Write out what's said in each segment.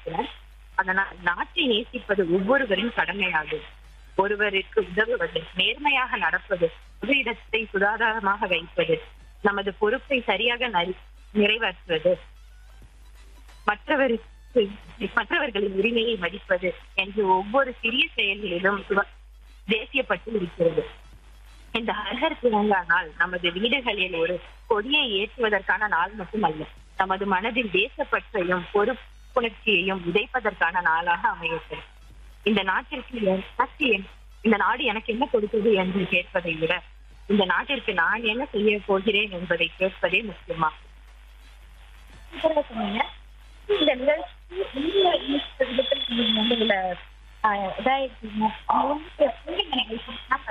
நினைக்கிறேன் அதனால் நாட்டை நேசிப்பது ஒவ்வொருவரின் கடமையாகும் ஒருவருக்கு உதவுவது நேர்மையாக நடப்பது பொது இடத்தை சுகாதாரமாக வைப்பது நமது பொறுப்பை சரியாக நரி- நிறைவேற்றுவது மற்றவருக்கு மற்றவர்களின் உரிமையை மதிப்பது என்று ஒவ்வொரு சிறிய செயல்களிலும் சுவ- தேசியப்பட்டு இருக்கிறது இந்த ஹர்ஹர் திரங்கா நாள் நமது வீடுகளில் ஒரு கொடியை ஏற்றுவதற்கான நாள் மட்டுமல்ல நமது மனதில் தேசப்பற்றையும் பொறுப்புணர்ச்சியையும் விதைப்பதற்கான நாளாக அமையட்டும் இந்த நாட்டிற்கு எனக்கு என்- இந்த நாடு எனக்கு என்ன கொடுத்தது என்று கேட்பதை விட இந்த நாட்டிற்கு நான் என்ன செய்ய போகிறேன் என்பதை கேட்பதே முக்கியமா சூப்பரா சொன்னீங்க இந்த நிகழ்ச்சி இந்த இந்த விதத்துல நீங்க வந்து இதுல ஆஹ், இதாயிருக்கீங்க உங்களுக்கு எப்படி இந்த நிகழ்ச்சினா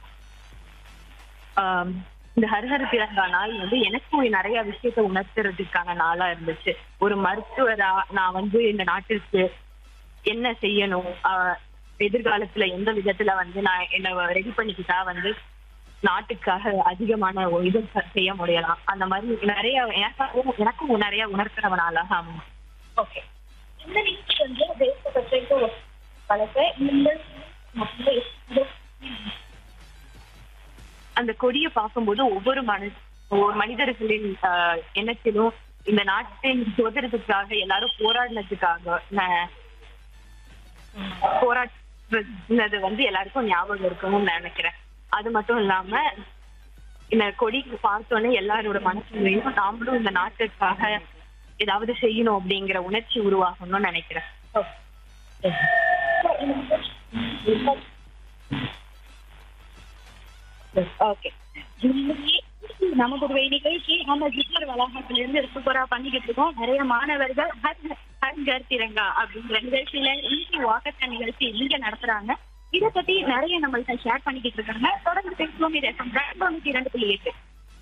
ஆம், இந்த ஹர்ஹர் திரங்கா நாள் வந்து எனக்கும் நிறைய விஷயத்த உணர்த்துறதுக்கான நாளா இருந்துச்சு ஒரு மருத்துவரா நான் வந்து இந்த நாட்டிற்கு என்ன செய்யணும் ஆஹ், எதிர்காலத்துல எந்த விதத்துல வந்து நான் என்ன ரெடி பண்ணிக்கிட்டா வந்து நாட்டுக்காக அதிகமான ஒரு இது செய்ய முடியலாம் அந்த மாதிரி நிறைய எனக்காகவும் எனக்கும் நிறைய உணர்த்துற நாளாக அமையும் ஓகே இந்த நிகழ்ச்சி வந்து தேசப்பற்றைக்கு வளர்க்க இந்த நிகழ்ச்சி மக்கள் எப்படி அந்த கொடியை பார்க்கும்போது ஒவ்வொரு மனு ஒவ்வொரு மனிதர்களின் ஆஹ், எண்ணத்திலும் இந்த நாட்டின் சுதந்திரத்துக்காக எல்லாரும் போராடினதுக்காக ந- போராடினது வந்து எல்லாருக்கும் ஞாபகம் இருக்கணும்னு நினைக்கிறேன் அது மட்டும் இல்லாம இந்த கொடி பார்த்தோன்னே எல்லாரோட மனசுலையும் நாமளும் இந்த நாட்டுக்காக ஏதாவது செய்யணும் அப்படிங்கிற உணர்ச்சி உருவாகணும்னு நினைக்கிறேன் ஓகே நமது ஒரு நிகழ்ச்சி நம்ம ஜிப்மர் வளாகத்துல இருந்து சூப்பரா பண்ணிக்கிட்டு இருக்கோம் நிறைய மாணவர்கள் ஹர் ஹர் கர் திரங்கா அப்படிங்கிற நிகழ்ச்சியில இன்னைக்கு வாக்கத்தான் நிகழ்ச்சி இங்க நடத்துறாங்க இத பத்தி நிறைய நம்மள்ட்ட ஷேர் பண்ணிக்கிட்டு இருக்காங்க தொடர்ந்து பேசுவோம் இது எஃப்எம் தொண்ணூத்தி இரண்டு புள்ளி எட்டு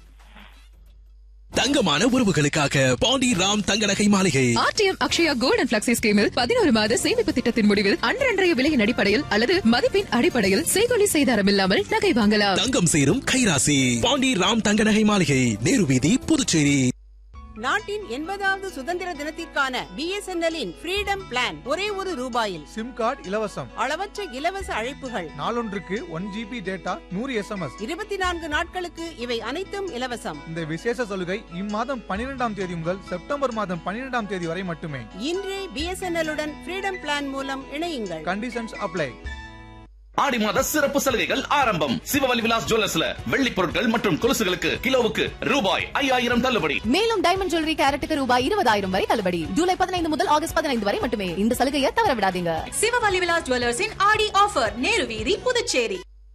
தங்கமான உறவுகளுக்காக பாண்டி ராம் தங்க நகை மாளிகை R T M Akshaya gold and flexi ஸ்கீமில் பதினோரு மாத சேமிப்பு திட்டத்தின் முடிவில் அன்றன்றைய விலையின் அடிப்படையில் அல்லது மதிப்பின் அடிப்படையில் செய்கொலி செய்தாரம் இல்லாமல் நகை வாங்கலாம் தங்கம் சேரும் கைராசி பாண்டி ராம் தங்க நகை மாளிகை நேரு வீதி புதுச்சேரி நாட்டின் எண்பதாவது சுதந்திர தினத்திற்கான பிஎஸ்என்எல்லின் ஃப்ரீடம் பிளான் ஒரே ஒரு ரூபாயில் சிம் கார்டு இலவசம் அளவற்ற இலவச அழைப்புகள் நாளொன்றுக்கு ஒன் ஜிபி டேட்டா நூறு எஸ்எம்எஸ் இருபத்தி நான்கு நாட்களுக்கு இவை அனைத்தும் இலவசம் இந்த விசேஷ சலுகை இம்மாதம் பன்னிரெண்டாம் தேதி முதல் செப்டம்பர் மாதம் பன்னிரெண்டாம் தேதி வரை மட்டுமே இன்றே பிஎஸ்என்எல் உடன் ஃப்ரீடம் பிளான் மூலம் இணையுங்கள் கண்டிஷன்ஸ் அப்ளை ஆடி மாத சிறப்பு சலுகைகள் ஆரம்பம் சிவவலி விலாஸ் ஜுவல்லர்ஸ்ல வெள்ளி பொருட்கள் மற்றும் கொலுசுகளுக்கு கிலோவுக்கு ரூபாய் ஐயாயிரம் தள்ளுபடி மேலும் டைமண்ட் ஜுவல்லரி கேரட்டுக்கு ரூபாய் இருபதாயிரம் வரை தள்ளுபடி ஜூலை பதினைந்து முதல் ஆகஸ்ட் பதினைந்து வரை மட்டுமே இந்த சலுகையை தவற விடாதீங்க சிவவலி விலாஸ் ஜுவல்லர்ஸின் ஆடி ஆஃபர் நேரு வீதி புதுச்சேரி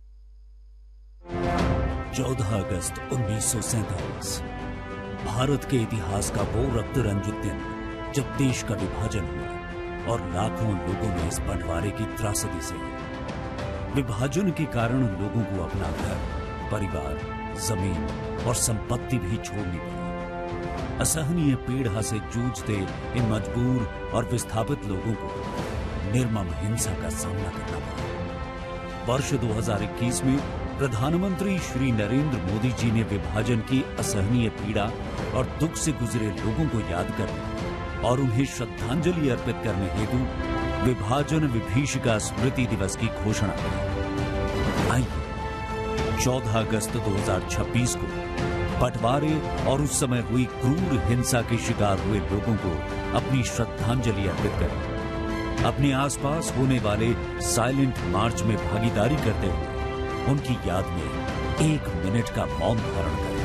14 अगस्त उन्नीस भारत के इतिहास का वो रक्त रंजित दिन जब देश का विभाजन हुआ और लाखों लोगों ने इस बंटवारे की त्रासदी से विभाजन के कारण लोगों को अपना घर परिवार जमीन और संपत्ति भी छोड़नी पड़ी असहनीय पीड़ा से जूझते इन मजबूर और विस्थापित लोगों को निर्मम हिंसा का सामना करना पड़ा वर्ष 2021 में प्रधानमंत्री श्री नरेंद्र मोदी जी ने विभाजन की असहनीय पीड़ा और दुख से गुजरे लोगों को याद करने और उन्हें श्रद्धांजलि अर्पित करने हेतु विभाजन विभीषिका स्मृति दिवस की घोषणा की आइए 14 अगस्त 2026 को बंटवारे और उस समय हुई क्रूर हिंसा के शिकार हुए लोगों को अपनी श्रद्धांजलि अर्पित करें अपने आसपास होने वाले साइलेंट मार्च में भागीदारी करते हुए उनकी याद में एक मिनट का मौन धारण करें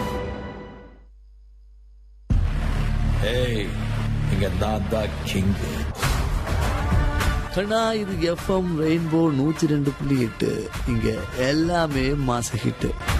ஏய் இங்க நான் தான் கிங் கண்ணா இது எஃப்எம் ரெயின்போ நூத்தி ரெண்டு புள்ளி எட்டு இங்க எல்லாமே மாச ஹிட்டு